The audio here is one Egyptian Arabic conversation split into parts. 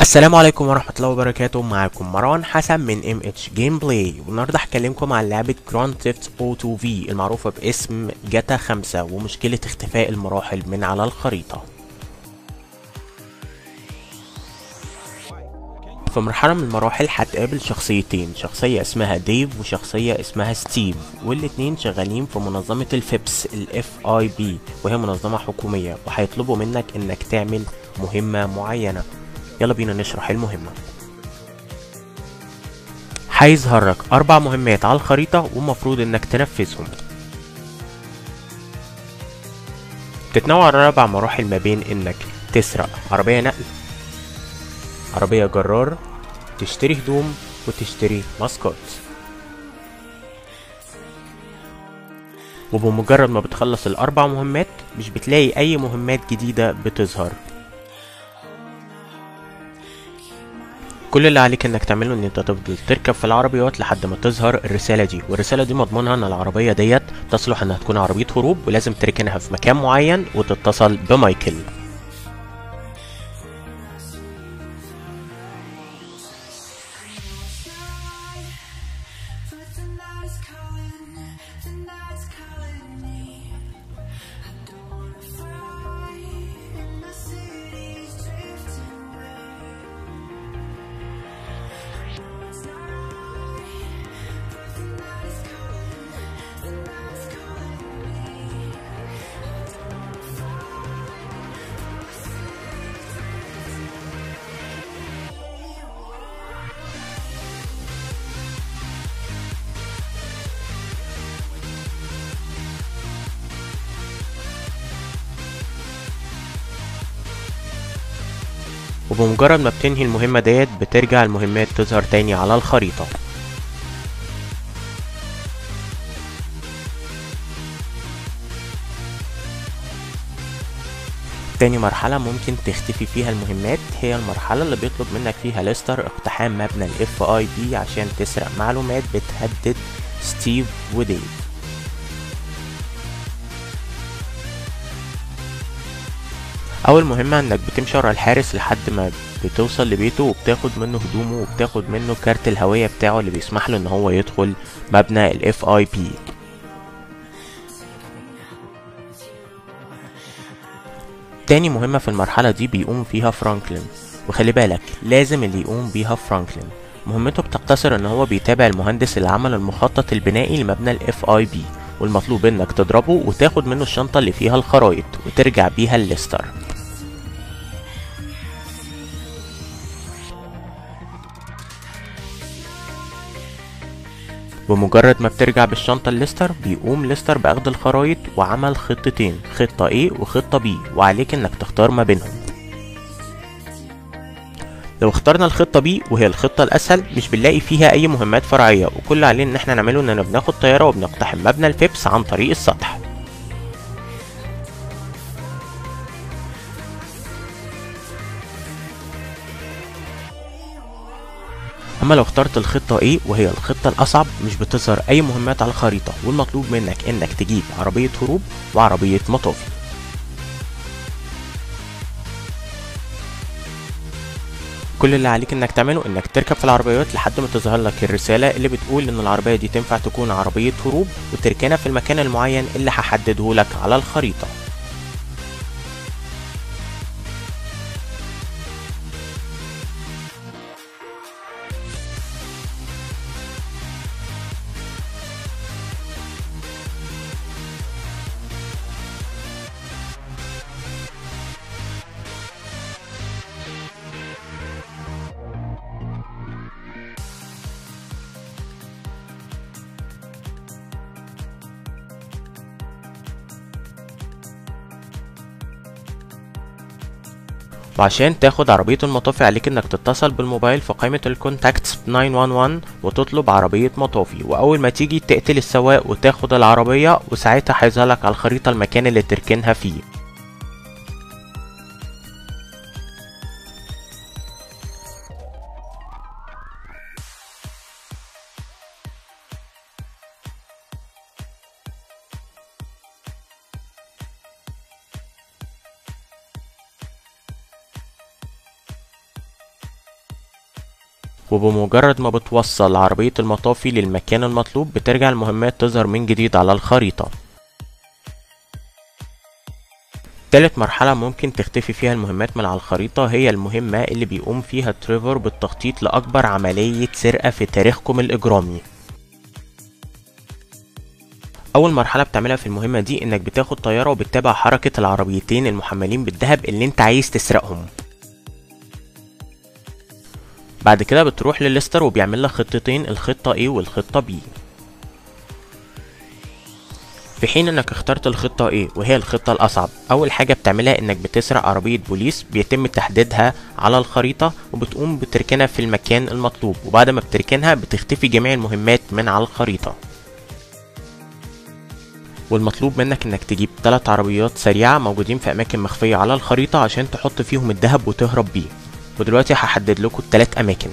السلام عليكم ورحمة الله وبركاته معاكم مروان حسن من ام اتش جيم بلاي والنهارده هكلمكم عن لعبة جراند ثيفت اوتو في المعروفة باسم جاتا 5 ومشكلة اختفاء المراحل من على الخريطة في مرحلة من المراحل هتقابل شخصيتين شخصية اسمها ديف وشخصية اسمها ستيف والاتنين شغالين في منظمة الفيبس الاف اي بي وهي منظمة حكومية وهيطلبوا منك انك تعمل مهمة معينة يلا بينا نشرح المهمة هيظهر لك أربع مهمات على الخريطة ومفروض إنك تنفذهم تتنوع الأربع مراحل ما بين إنك تسرق عربية نقل عربية جرار تشتري هدوم وتشتري ماسكوت وبمجرد ما بتخلص الأربع مهمات مش بتلاقي أي مهمات جديدة بتظهر كل اللي عليك انك تعمله ان انت تفضل تركب في العربيات لحد ما تظهر الرساله دي والرساله دي مضمونها ان العربيه ديت تصلح انها تكون عربيه هروب ولازم تركنها في مكان معين وتتصل بمايكل But the night is calling, the night is calling me. I don't wanna fight, and the city's drifting away. I know it's not right, but the night is calling, the night is calling me. I don't wanna fight, but the city's drifting away. وبمجرد ما بتنهي المهمه ديت بترجع المهمات تظهر تاني على الخريطه تاني مرحلة ممكن تختفي فيها المهمات هي المرحلة اللي بيطلب منك فيها ليستر اقتحام مبنى الاف اي بي عشان تسرق معلومات بتهدد ستيف وديف اول مهمة انك بتمشي ورا الحارس لحد ما بتوصل لبيته وبتاخد منه هدومه وبتاخد منه كارت الهوية بتاعه اللي بيسمح له ان هو يدخل مبنى الاف اي بي تاني مهمة في المرحلة دي بيقوم فيها فرانكلين وخلي بالك لازم اللي يقوم بيها فرانكلين مهمته بتقتصر ان هو بيتابع المهندس اللي عمل المخطط البنائي لمبنى الاف اي بي والمطلوب انك تضربه وتاخد منه الشنطة اللي فيها الخرايط وترجع بيها الليستر بمجرد ما بترجع بالشنطة لليستر بيقوم ليستر بأخذ الخرايط وعمل خطتين خطة A وخطة B وعليك انك تختار ما بينهم لو اخترنا الخطة B وهي الخطة الأسهل مش بنلاقي فيها أي مهمات فرعية وكل اللي علينا إن احنا نعمله إننا بناخد طيارة وبنقتحم مبنى الفيبس عن طريق السطح اما لو اخترت الخطة A وهي الخطة الأصعب مش بتظهر أي مهمات على الخريطة والمطلوب منك إنك تجيب عربية هروب وعربية مطافي كل اللي عليك انك تعمله انك تركب في العربيات لحد ما تظهر لك الرسالة اللي بتقول ان العربية دي تنفع تكون عربية هروب وتركنها في المكان المعين اللي هحدده لك على الخريطة وعشان تاخد عربية المطافي عليك انك تتصل بالموبايل في قائمة الكونتاكتس 911 وتطلب عربية مطافي واول ما تيجي تقتل السواق وتاخد العربية وساعتها هيظهر لك على الخريطة المكان اللي تركنها فيه وبمجرد ما بتوصل عربية المطافي للمكان المطلوب بترجع المهمات تظهر من جديد على الخريطة تالت مرحلة ممكن تختفي فيها المهمات من على الخريطة هي المهمة اللي بيقوم فيها تريفور بالتخطيط لأكبر عملية سرقة في تاريخكم الإجرامي أول مرحلة بتعملها في المهمة دي إنك بتاخد طيارة وبتتابع حركة العربيتين المحملين بالذهب اللي أنت عايز تسرقهم بعد كده بتروح لليستر وبيعمل لك خطتين الخطة A والخطة B في حين انك اخترت الخطة A وهي الخطة الأصعب أول حاجة بتعملها انك بتسرق عربية بوليس بيتم تحديدها على الخريطة وبتقوم بتركنها في المكان المطلوب وبعد ما بتركنها بتختفي جميع المهمات من على الخريطة والمطلوب منك انك تجيب ثلاث عربيات سريعة موجودين في أماكن مخفية على الخريطة عشان تحط فيهم الذهب وتهرب بيه ودلوقتي هحدد لكم التلات أماكن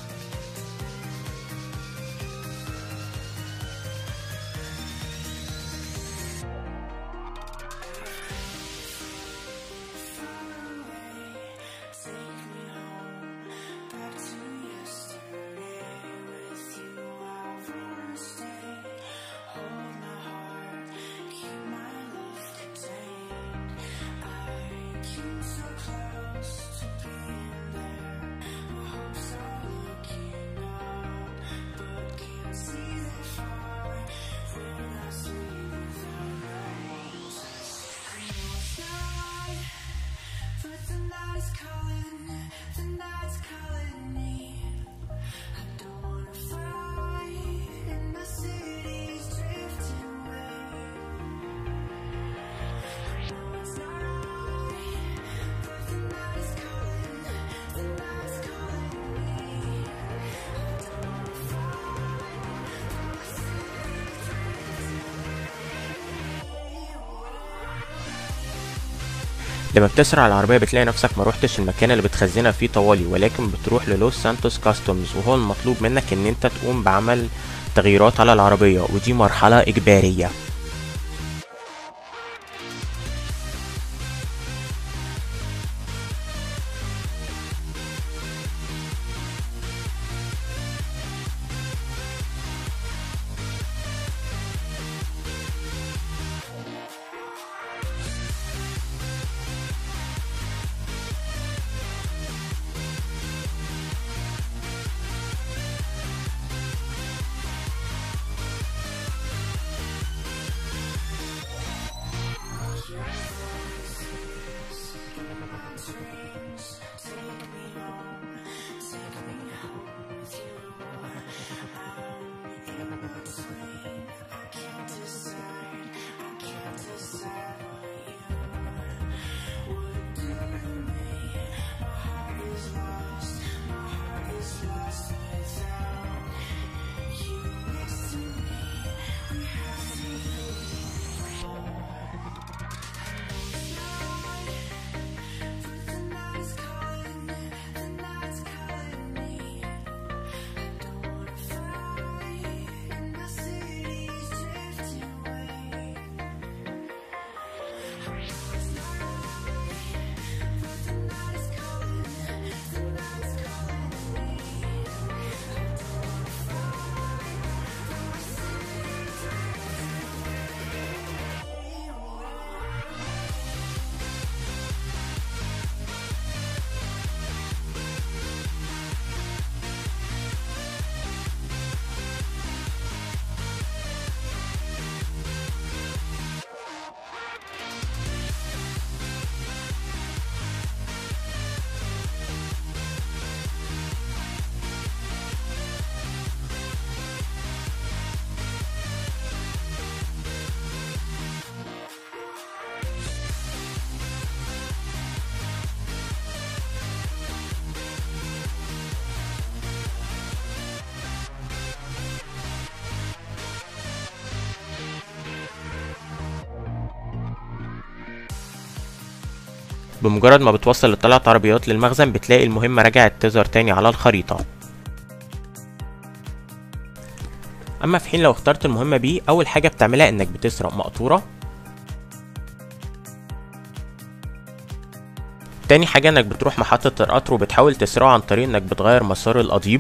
But the night is calling, the night's calling me. I don't wanna fight, and the city's drifting away. I know it's not right, but the night is calling, the night's calling me. I don't wanna fight, لما بتسرع العربية بتلاقي نفسك ما روحتش المكان اللي بتخزنها فيه طوالي ولكن بتروح للوس سانتوس كاستومز وهو المطلوب منك ان انت تقوم بعمل تغييرات على العربية ودي مرحلة إجبارية The night's calling, the night's calling me. I don't wanna fight, and the city's drifting away. I know it's not right, but the night is calling, the night's calling me. I don't wanna fight, and the city's drifting away. بمجرد ما بتوصل الثلاث عربيات للمخزن بتلاقي المهمة رجعت تظهر تاني على الخريطة أما في حين لو اخترت المهمة بي أول حاجة بتعملها إنك بتسرق مقطورة تاني حاجة انك بتروح محطة القطر وبتحاول تسرعه عن طريق انك بتغير مسار القضيب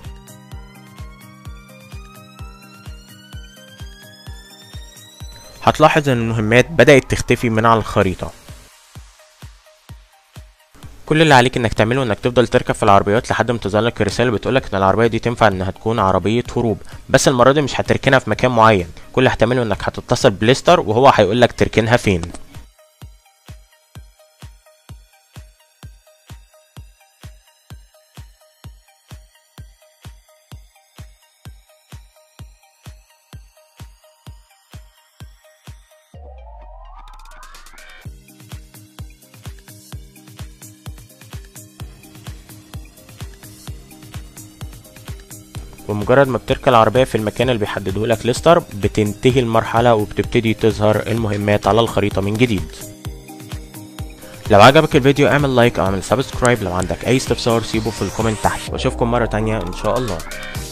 هتلاحظ ان المهمات بدأت تختفي من على الخريطة كل اللي عليك انك تعمله انك تفضل تركب في العربيات لحد ما تظهر لك الرساله بتقولك ان العربيه دي تنفع انها تكون عربيه هروب بس المره دي مش هتركنها في مكان معين كل اللي هتعمله انك هتتصل بليستر وهو هيقولك تركنها فين بمجرد ما بتركن العربية في المكان اللي بيحدده لك ليستر بتنتهي المرحلة وبتبتدي تظهر المهمات على الخريطة من جديد لو عجبك الفيديو اعمل لايك او اعمل سبسكرايب لو عندك اي استفسار سيبه في الكومنت تحت واشوفكم مرة تانية ان شاء الله